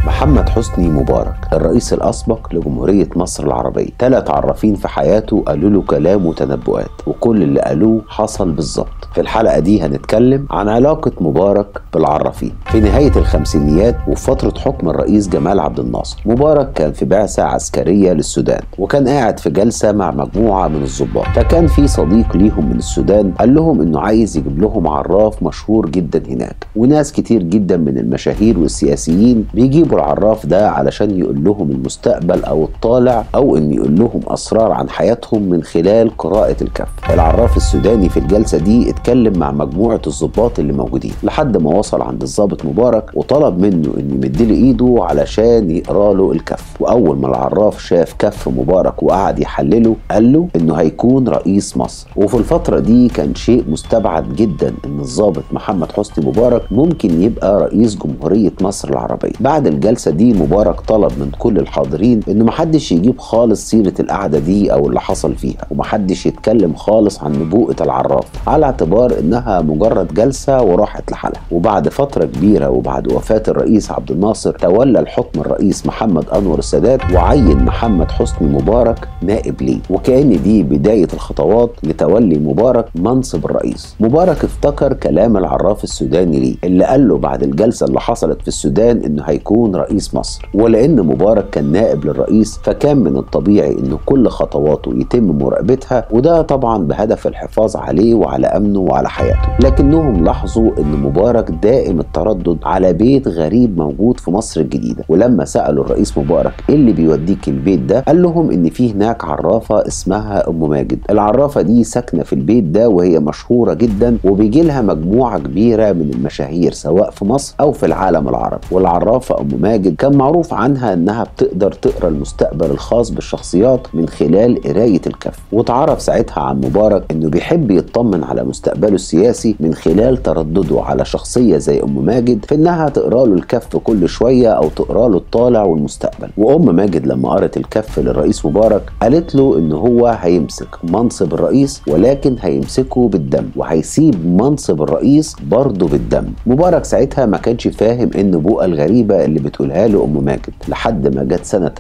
محمد حسني مبارك الرئيس الأسبق لجمهورية مصر العربية ثلاث عرافين في حياته قالوا له كلام وتنبؤات وكل اللي قالوه حصل بالظبط في الحلقة دي هنتكلم عن علاقة مبارك بالعرافين في نهاية الخمسينيات وفي فترة حكم الرئيس جمال عبد الناصر مبارك كان في بعثة عسكرية للسودان وكان قاعد في جلسة مع مجموعة من الضباط فكان في صديق ليهم من السودان قال لهم انه عايز يجيب لهم عراف مشهور جدا هناك وناس كتير جدا من المشاهير والسياسيين بيجيبوا العراف ده علشان يقول لهم المستقبل او الطالع او ان يقول لهم اسرار عن حياتهم من خلال قراءة الكف العراف السوداني في الجلسة دي اتكلم مع مجموعة الضباط اللي موجودين لحد ما وصل عند الضابط مبارك وطلب منه انه يمدله ايده علشان يقرا له الكف واول ما العراف شاف كف مبارك وقعد يحلله قال له انه هيكون رئيس مصر وفي الفترة دي كان شيء مستبعد جدا ان الضابط محمد حسني مبارك ممكن يبقى رئيس جمهورية مصر العربية بعد الجلسة دي مبارك طلب من كل الحاضرين انه محدش يجيب خالص سيرة القعدة دي او اللي حصل فيها ومحدش يتكلم خالص عن نبوءة العراف على اعتبار انها مجرد جلسة وراحت لحالها وبعد فترة كبيرة وبعد وفاة الرئيس عبد الناصر تولى الحكم الرئيس محمد انور السادات وعين محمد حسني مبارك نائب ليه وكأن دي بداية الخطوات لتولي مبارك منصب الرئيس مبارك افتكر كلام العراف السوداني ليه اللي قال له بعد الجلسة اللي حصلت في السودان انه هيكون رئيس مصر ولان مبارك كان نائب للرئيس فكان من الطبيعي انه كل خطواته يتم مراقبتها وده طبعا بهدف الحفاظ عليه وعلى امنه وعلى حياته لكنهم لاحظوا ان مبارك دائم التردد على بيت غريب موجود في مصر الجديده ولما سالوا الرئيس مبارك ايه اللي بيوديك البيت ده قال لهم ان في هناك عرافه اسمها ام ماجد العرافه دي ساكنه في البيت ده وهي مشهوره جدا وبيجي لها مجموعه كبيره من المشاهير سواء في مصر او في العالم العربي والعرافه ام ماجد كان معروف عنها انها بتقدر تقرا المستقبل الخاص بالشخصيات من خلال قرايه الكف وتعرف ساعتها عن مبارك انه بيحب يطمن على مستقبله السياسي من خلال تردده على شخصيه زي ام ماجد في انها تقرا له الكف كل شويه او تقرا له الطالع والمستقبل وام ماجد لما قرت الكف للرئيس مبارك قالت له ان هو هيمسك منصب الرئيس ولكن هيمسكه بالدم وهيسيب منصب الرئيس برضه بالدم مبارك ساعتها ما كانش فاهم ايه النبوءه الغريبه اللي بتقولها له ام ماجد لحد ما جت سنه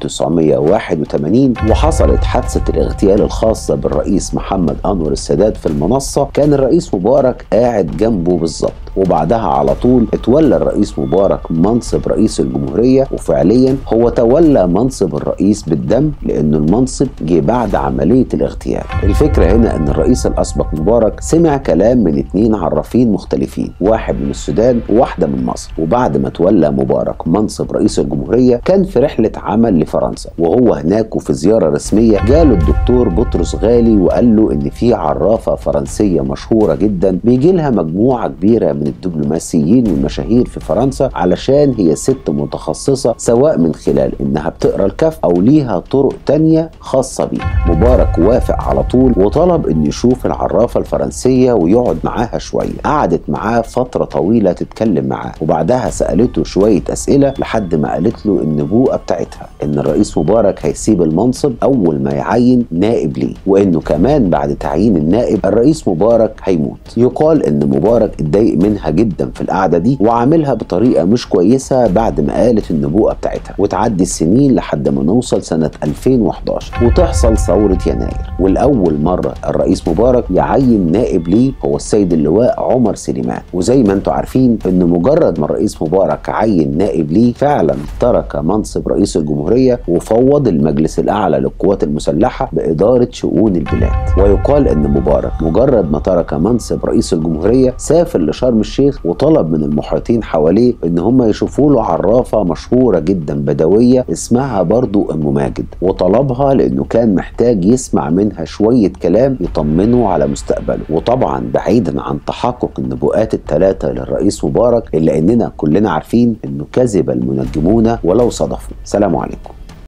1981 وحصلت حادثه الاغتيال الخاصه بالرئيس محمد انور السادات في المنصه كان الرئيس مبارك قاعد جنبه بالظبط وبعدها على طول اتولى الرئيس مبارك منصب رئيس الجمهورية وفعليا هو تولى منصب الرئيس بالدم لأنه المنصب جه بعد عملية الاغتيال الفكرة هنا أن الرئيس الأسبق مبارك سمع كلام من اتنين عرافين مختلفين واحد من السودان وواحدة من مصر وبعد ما تولى مبارك منصب رئيس الجمهورية كان في رحلة عمل لفرنسا وهو هناك وفي زيارة رسمية جاله الدكتور بطرس غالي وقال له إن في عرافة فرنسية مشهورة جدا بيجي لها مجموعة كبيرة من الدبلوماسيين والمشاهير في فرنسا علشان هي ست متخصصة سواء من خلال انها بتقرا الكف او ليها طرق تانية خاصة بيها مبارك وافق على طول وطلب انه يشوف العرافة الفرنسية ويقعد معاها شوية قعدت معاه فترة طويلة تتكلم معاه وبعدها سألته شوية اسئلة لحد ما قالت له النبوءة بتاعتها ان الرئيس مبارك هيسيب المنصب اول ما يعين نائب ليه وانه كمان بعد تعيين النائب الرئيس مبارك هيموت يقال ان مبارك اتضايق منها جدا في القعده دي وعاملها بطريقه مش كويسه بعد ما قالت النبوءه بتاعتها وتعدي السنين لحد ما نوصل سنه 2011 وتحصل ثوره يناير والاول مره الرئيس مبارك يعين نائب ليه هو السيد اللواء عمر سليمان وزي ما انتم عارفين ان مجرد ما الرئيس مبارك عين نائب ليه فعلا ترك منصب رئيس الجمهوريه وفوض المجلس الاعلى للقوات المسلحه باداره شؤون البلاد ويقال ان مبارك مجرد ما ترك منصب رئيس الجمهوريه سافر لشرم الشيخ وطلب من المحيطين حواليه ان هم يشوفوا له عرافه مشهوره جدا بدويه اسمها برضو ام ماجد وطلبها لانه كان محتاج يسمع منها شويه كلام يطمنه على مستقبله وطبعا بعيدا عن تحقق النبوءات الثلاثه للرئيس مبارك الا اننا كلنا عارفين انه كذب المنجمون ولو صدفوا سلام عليكم